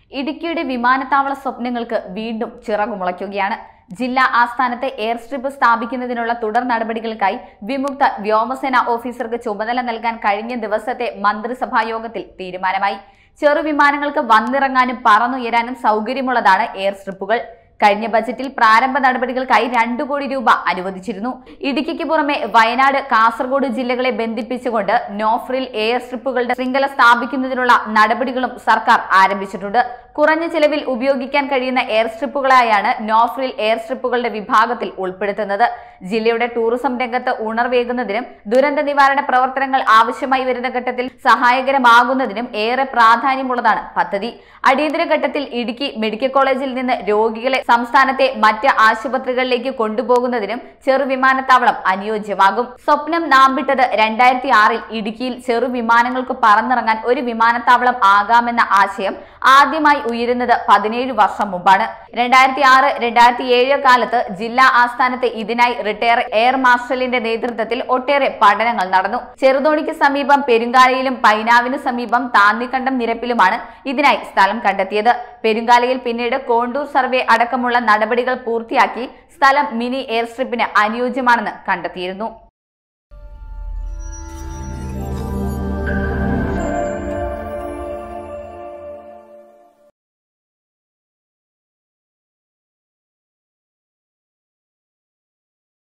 ഇടുക്കിയുടെ വിമാനത്താവള സ്വപ്നങ്ങൾക്ക് വീണ്ടും ചിറകുമുളയ്ക്കുകയാണ് ജില്ലാ ആസ്ഥാനത്ത് എയർ സ്ട്രിപ്പ് സ്ഥാപിക്കുന്നതിനുള്ള തുടർ നടപടികൾക്കായി വിമുക്ത വ്യോമസേന ഓഫീസർക്ക് ചുമതല നൽകാൻ കഴിഞ്ഞ ദിവസത്തെ മന്ത്രിസഭാ യോഗത്തിൽ തീരുമാനമായി ചെറുവിമാനങ്ങൾക്ക് വന്നിറങ്ങാനും പറന്നുയരാനും സൗകര്യമുള്ളതാണ് എയർ സ്ട്രിപ്പുകൾ കഴിഞ്ഞ ബജറ്റിൽ പ്രാരംഭ നടപടികൾക്കായി രണ്ടു കോടി രൂപ അനുവദിച്ചിരുന്നു ഇടുക്കിക്ക് പുറമെ വയനാട് കാസർഗോഡ് ജില്ലകളെ ബന്ധിപ്പിച്ചുകൊണ്ട് നോഫ്രിൽ എയർ സ്ട്രിപ്പുകളുടെ ശൃംഖല സ്ഥാപിക്കുന്നതിനുള്ള നടപടികളും സർക്കാർ ആരംഭിച്ചിട്ടുണ്ട് കുറഞ്ഞ ചിലവിൽ ഉപയോഗിക്കാൻ കഴിയുന്ന എയർ സ്ട്രിപ്പുകളായാണ് നോഫ്രിൽ എയർ സ്ട്രിപ്പുകളുടെ വിഭാഗത്തിൽ ഉൾപ്പെടുത്തുന്നത് ജില്ലയുടെ ടൂറിസം രംഗത്ത് ഉണർവേകുന്നതിനും ദുരന്ത നിവാരണ പ്രവർത്തനങ്ങൾ ആവശ്യമായി വരുന്ന ഘട്ടത്തിൽ സഹായകരമാകുന്നതിനും ഏറെ പ്രാധാന്യമുള്ളതാണ് പദ്ധതി അടിയന്തര ഘട്ടത്തിൽ ഇടുക്കി മെഡിക്കൽ കോളേജിൽ നിന്ന് രോഗികളെ സംസ്ഥാനത്തെ മറ്റ് ആശുപത്രികളിലേക്ക് കൊണ്ടുപോകുന്നതിനും ചെറുവിമാനത്താവളം അനുയോജ്യമാകും സ്വപ്നം നാമ്പിട്ടത് രണ്ടായിരത്തി ആറിൽ ഇടുക്കിയിൽ ചെറുവിമാനങ്ങൾക്ക് പറന്നിറങ്ങാൻ ഒരു വിമാനത്താവളം ആകാമെന്ന ആശയം ആദ്യമായി ഉയരുന്നത് പതിനേഴ് വർഷം മുമ്പാണ് രണ്ടായിരത്തി ആറ് രണ്ടായിരത്തി ഏഴ് കാലത്ത് ജില്ലാ ആസ്ഥാനത്ത് ഇതിനായി റിട്ടയർ എയർ മാർഷലിന്റെ നേതൃത്വത്തിൽ ഒട്ടേറെ പഠനങ്ങൾ നടന്നു ചെറുതോണിക്ക് സമീപം പെരുങ്കാലയിലും പൈനാവിന് സമീപം താന്നിക്കണ്ടം നിരപ്പിലുമാണ് ഇതിനായി സ്ഥലം കണ്ടെത്തിയത് പെരുങ്കാലയിൽ പിന്നീട് കോണ്ടൂർ സർവേ അടക്കമുള്ള നടപടികൾ പൂർത്തിയാക്കി സ്ഥലം മിനി എയർ സ്ട്രിപ്പിന് അനുയോജ്യമാണെന്ന് കണ്ടെത്തിയിരുന്നു